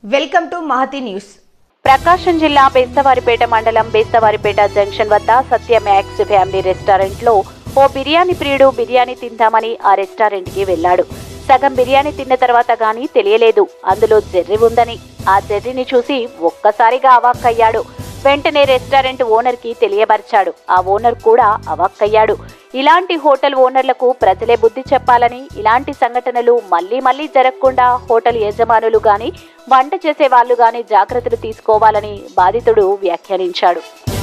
welcome to Mahathi news Prakasam జిల్లా బేస్తవారిపేట మండలం Bestavaripeta junction వద్ద సత్య మ్యాక్స్ ఫ్యామిలీ రెస్టారెంట్ లో ఓ బిర్యానీ ప్రియుడు బిర్యానీ తిందామని ఆ రెస్టారెంట్ కి వెళ్లాడు సగం బిర్యానీ తిన్న తర్వాత గాని తెలియలేదు అందులో జెర్రి ఉందని ఆ జెర్రిని చూసి ఒక్కసారిగా అవాక్కయ్యాడు వెంటనే రెస్టారెంట్ ఓనర్ కి తెలియబర్చాడు ఆ ఓనర్ కూడా అవాక్కయ్యాడు ఇలాంటి హోటల్ ఓనర్లకు ప్రజలే బుద్ధి చెప్పాలని ఇలాంటి సంఘటనలు మళ్లీ మళ్లీ జరగకుండా హోటల్ యజమానులు గాని వంట చేసే వాళ్ళు గాని జాగ్రత్తలు తీసుకోవాలని బాధితుడు వ్యాఖ్యానించాడు